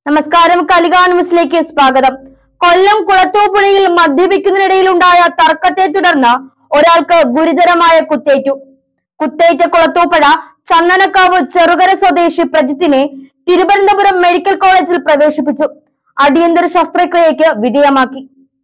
നമസ്കാരം കലിക ന്യൂസിലേക്ക് സ്വാഗതം കൊല്ലം കുളത്തൂപ്പുഴയിൽ മദ്യപിക്കുന്നതിനിടയിലുണ്ടായ തർക്കത്തെ തുടർന്ന് ഒരാൾക്ക് ഗുരുതരമായ കുത്തേറ്റു കുത്തേറ്റ കുളത്തൂപ്പുഴ ചന്ദനക്കാവ് ചെറുകര സ്വദേശി പ്രജിത്തിനെ തിരുവനന്തപുരം മെഡിക്കൽ കോളേജിൽ പ്രവേശിപ്പിച്ചു അടിയന്തര ശസ്ത്രക്രിയയ്ക്ക് വിധേയമാക്കി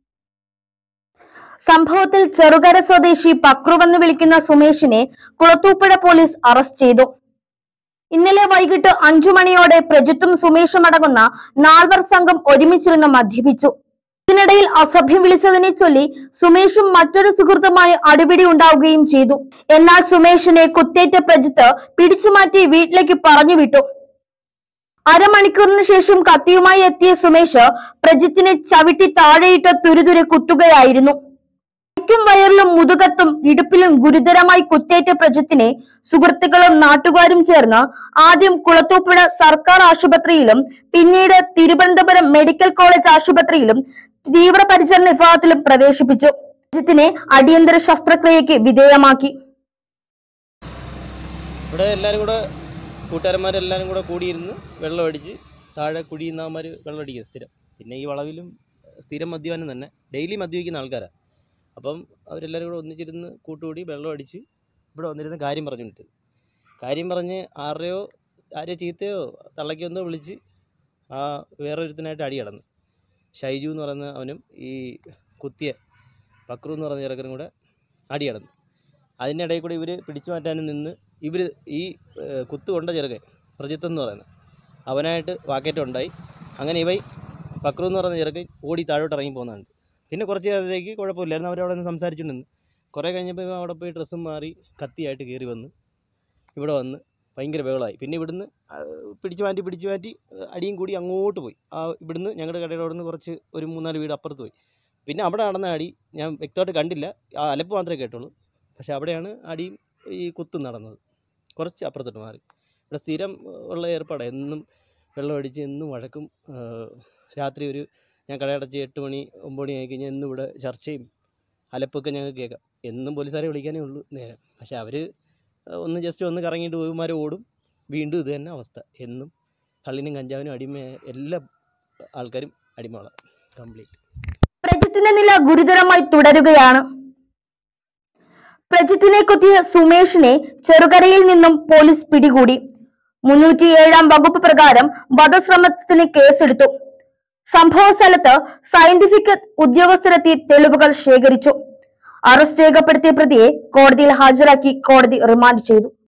സംഭവത്തിൽ ചെറുകര സ്വദേശി പക്രുവെന്ന് വിളിക്കുന്ന സുമേഷിനെ കുളത്തൂപ്പുഴ പോലീസ് അറസ്റ്റ് ചെയ്തു ഇന്നലെ വൈകിട്ട് അഞ്ചു മണിയോടെ പ്രജിത്തും സുമേഷും അടങ്ങുന്ന നാൽവർ സംഘം ഒരുമിച്ചിരുന്ന് മദ്യപിച്ചു ഇതിനിടയിൽ അസഭ്യം വിളിച്ചതിനെ ചൊല്ലി സുമേഷും മറ്റൊരു സുഹൃത്തുമായി അടിപിടി ഉണ്ടാവുകയും ചെയ്തു എന്നാൽ സുമേഷിനെ കുത്തേറ്റ പ്രജിത്ത് പിടിച്ചുമാറ്റി വീട്ടിലേക്ക് പറഞ്ഞു വിട്ടു അരമണിക്കൂറിന് ശേഷം കത്തിയുമായി എത്തിയ സുമേഷ് പ്രജിത്തിനെ ചവിട്ടി താഴെയിട്ട് തുരുതുരെ കുത്തുകയായിരുന്നു കൈക്കും വയറിലും മുതുകത്തും ഇടുപ്പിലും ഗുരുതരമായി കുത്തേറ്റ പ്രജിത്തിനെ സുഹൃത്തുക്കളും നാട്ടുകാരും ചേർന്ന് ആദ്യം കുളത്തൂപ്പുഴ സർക്കാർ ആശുപത്രിയിലും പിന്നീട് തിരുവനന്തപുരം മെഡിക്കൽ കോളേജ് ആശുപത്രിയിലും തീവ്രപരിചരണ വിഭാഗത്തിലും പ്രവേശിപ്പിച്ചു പ്രജിത്തിനെ അടിയന്തര ശസ്ത്രക്രിയയ്ക്ക് വിധേയമാക്കി ഇവിടെ എല്ലാവരും കൂടെ കൂട്ടുകാരന്മാരെല്ലാവരും കൂടെ കൂടിയിരുന്ന് വെള്ളം അടിച്ച് താഴെ കുടിയുന്നവന്മാർ വെള്ളം അടിക്കും സ്ഥിരം പിന്നെ ഈ വളവിലും സ്ഥിരം മദ്യപാനം തന്നെ ഡെയിലി മദ്യപിക്കുന്ന ആൾക്കാരാണ് അപ്പം അവരെല്ലാവരും കൂടെ ഒന്നിച്ചിരുന്ന് കൂട്ടുകൂടി വെള്ളം അടിച്ച് ഇവിടെ വന്നിരുന്ന് കാര്യം പറഞ്ഞിട്ട് കാര്യം പറഞ്ഞ് ആരെയോ ആരെയോ ചീത്തയോ തള്ളയ്ക്കോ എന്തോ വിളിച്ച് ആ വേറൊരുത്തനായിട്ട് അടി കടന്നു ഷൈജു എന്ന് പറയുന്ന അവനും ഈ കുത്തിയ പക്രു എന്ന് പറഞ്ഞ ചെറുക്കനും കൂടെ അടി കടന്നു അതിൻ്റെ ഇടയിൽ കൂടി ഇവർ പിടിച്ചു മാറ്റാനും നിന്ന് ഇവർ ഈ ഏഹ്, കുത്തു കൊണ്ട ചെറുക്കൻ പ്രജിത്ത് എന്ന് പറയുന്നത് അവനായിട്ട് വാക്കേറ്റം ഉണ്ടായി അങ്ങനെ ഇവ പക്രു എന്ന് പറയുന്ന ചെറുക്കൻ ഓടി താഴോട്ട് ഇറങ്ങി പോകുന്നുണ്ട് പിന്നെ കുറച്ച് നേരത്തേക്ക് കുഴപ്പമില്ലായിരുന്നു അവരവിടെ നിന്ന് സംസാരിച്ചുകൊണ്ട് നിന്ന് കുറേ കഴിഞ്ഞപ്പോൾ ഇവൻ അവിടെ പോയി ഡ്രസ്സും മാറി കത്തിയായിട്ട് കയറി വന്ന് ഇവിടെ വന്ന് ഭയങ്കര ബഹളമായി പിന്നെ ഇവിടുന്ന് ആ, പിടിച്ചു മാറ്റി പിടിച്ചു മാറ്റി ഏഹ്, അടിയും കൂടി അങ്ങോട്ട് പോയി ആ ഇവിടുന്ന് ഞങ്ങളുടെ കടയുടെ അവിടെ നിന്ന് കുറച്ച് ഒരു മൂന്നാല് വീട് അപ്പുറത്ത് പോയി പിന്നെ അവിടെ നടന്ന അടി ഞാൻ വ്യക്തമായിട്ട് കണ്ടില്ല ആ അലപ്പ് മാത്രമേ കേട്ടുള്ളൂ പക്ഷെ അവിടെയാണ് അടിയും ഈ കുത്തും നടന്നത് കുറച്ച് അപ്പുറത്തോട്ട് മാറി ഇവിടെ സ്ഥിരം ഏഹ്, ഉള്ള ഏർപ്പാടാണ് എന്നും വെള്ളം അടിച്ച് എന്നും വഴക്കും ഏഹ്, രാത്രി ഒരു ഞാൻ കടയടച്ച് എട്ട് മണി ഒമ്പത് മണി ആയി കഴിഞ്ഞാൽ എന്നും ഇവിടെ ചർച്ചയും അലപ്പൊക്കെ ഞങ്ങൾക്ക് കേൾക്കാം എന്നും പോലീസുകാരെ വിളിക്കാനേ ഉള്ളൂ നേരം പക്ഷെ അവർ ഒന്ന് ജസ്റ്റ് ഒന്ന് കറങ്ങിയിട്ട് പോയിമാരെ ഓടും വീണ്ടും ഇത് തന്നെ അവസ്ഥ എന്നും കള്ളിനും കഞ്ചാവിനും അടിമ എല്ലാ ആൾക്കാരും അടിമകളാണ് കംപ്ലീറ്റ് പ്രജിത്തിന്റെ നില ഗുരുതരമായി തുടരുകയാണ് പ്രജിത്തിനെ കുത്തിയ സുമേഷിനെ ചെറുകരയിൽ നിന്നും പോലീസ് പിടികൂടി മുന്നൂറ്റി ഏഴാം വകുപ്പ് പ്രകാരം വധശ്രമത്തിന് കേസെടുത്തു സംഭവ സ്ഥലത്ത് സയന്റിഫിക് ഉദ്യോഗസ്ഥരെത്തി തെളിവുകൾ ശേഖരിച്ചു അറസ്റ്റ് രേഖപ്പെടുത്തിയ പ്രതിയെ കോടതിയിൽ ഹാജരാക്കി കോടതി റിമാൻഡ് ചെയ്തു